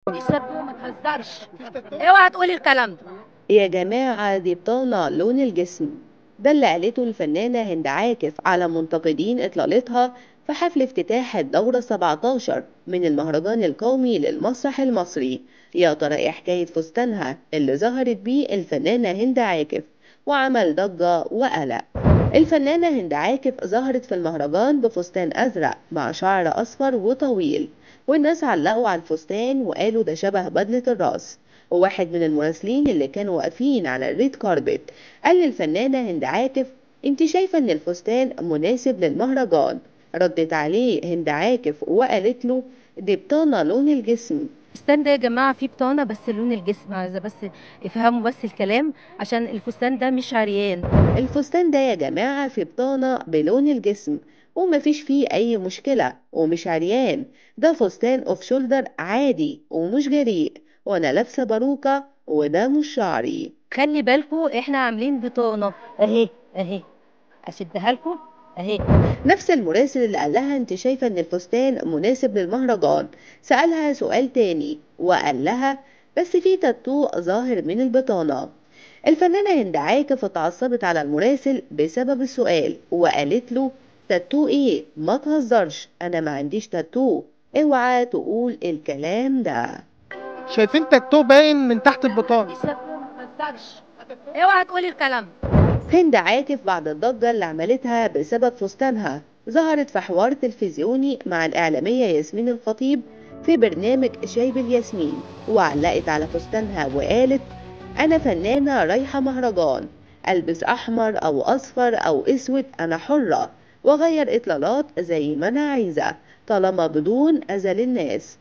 ما تهزرش اوعى تقولي الكلام ده يا جماعة دي بطانة لون الجسم ده اللي قالته الفنانة هند عاكف على منتقدين إطلالتها في حفل افتتاح الدورة 17 من المهرجان القومي للمسرح المصري يا ترى ايه حكاية فستانها اللي ظهرت بيه الفنانة هند عاكف وعمل ضجة وقلق الفنانة هند عاكف ظهرت في المهرجان بفستان أزرق مع شعر أصفر وطويل والناس علقوا على الفستان وقالوا ده شبه بدلة الراس وواحد من المراسلين اللي كانوا واقفين على الريد كاربت قال للفنانة هند عاكف انت شايفة ان الفستان مناسب للمهرجان ردت عليه هند عاكف وقالت له دي بطانة لون الجسم الفستان ده يا جماعه فيه بطانه بس لون الجسم عايزه بس افهموا بس الكلام عشان الفستان ده مش عريان الفستان ده يا جماعة في بطانة بلون الجسم ومفيش فيه أي مشكلة ومش عريان ده فستان اوف شولدر عادي ومش جريء وأنا لابسة باروكة وده مش شعري خلي بالكوا احنا عاملين بطانه اهي اهي اشدها لكم اهي نفس المراسل اللي قال لها انت شايفة ان الفستان مناسب للمهرجان سألها سؤال تاني وقال لها بس في تاتو ظاهر من البطانة الفنانة هند عاكف اتعصبت على المراسل بسبب السؤال وقالت له تاتو ايه ما تهزرش انا ما عنديش تاتو اوعى تقول الكلام ده شايفين تاتو باين من تحت البطانه ما تهزرش اوعى تقولي الكلام ده هند عاكف بعد الضجة اللي عملتها بسبب فستانها ظهرت في حوار تلفزيوني مع الإعلامية ياسمين الخطيب في برنامج شاي بالياسمين وعلقت على فستانها وقالت أنا فنانة رايحة مهرجان ألبس أحمر أو أصفر أو أسود أنا حرة وأغير إطلالات زي ما أنا عايزة طالما بدون أذى للناس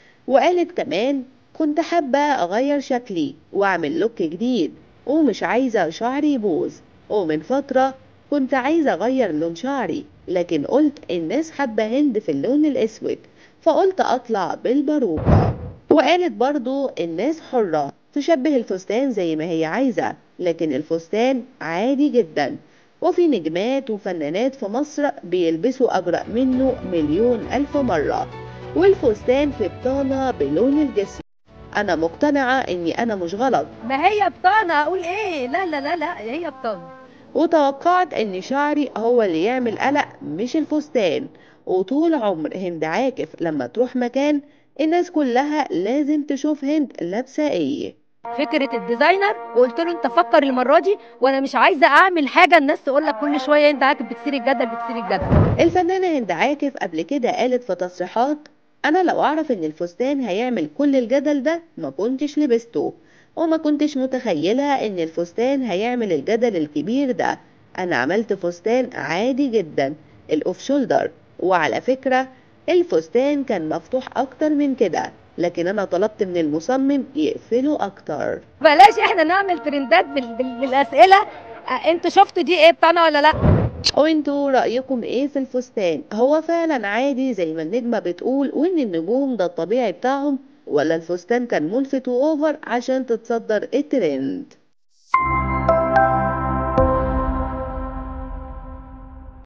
وقالت كمان كنت حابة أغير شكلي وأعمل لوك جديد ومش عايزة شعري يبوظ ومن فترة كنت عايزة أغير لون شعري لكن قلت الناس حابة هند في اللون الأسود فقلت أطلع بالباروكة وقالت برضو الناس حرة تشبه الفستان زي ما هي عايزة لكن الفستان عادي جدا وفي نجمات وفنانات في مصر بيلبسوا أجرأ منه مليون ألف مرة والفستان في بطانة بلون الجسم أنا مقتنعة إني أنا مش غلط ما هي بطانه اقول ايه لا لا لا لا هي بطانه وتوقعت ان شعري هو اللي يعمل قلق مش الفستان وطول عمر هند عاكف لما تروح مكان الناس كلها لازم تشوف هند لابسه ايه فكره الديزاينر وقلت له انت فكر المره دي وانا مش عايزه اعمل حاجه الناس تقول لك كل شويه انت عاكف بتثير الجدل بتثير الجدل الفنانه هند عاكف قبل كده قالت في تصريحات انا لو اعرف ان الفستان هيعمل كل الجدل ده ما كنتش لبسته وما كنتش متخيلة ان الفستان هيعمل الجدل الكبير ده انا عملت فستان عادي جدا الاوف شولدر وعلى فكرة الفستان كان مفتوح اكتر من كده لكن انا طلبت من المصمم يقفله اكتر بلاش احنا نعمل ترندات بال... بال... بالاسئله آه، انتوا شفتوا دي ايه بطانه ولا لا وانتوا رأيكم ايه في الفستان هو فعلا عادي زي ما النجمة بتقول وان النجوم ده الطبيعي بتاعهم ولا الفستان كان ملفت واوفر عشان تتصدر الترند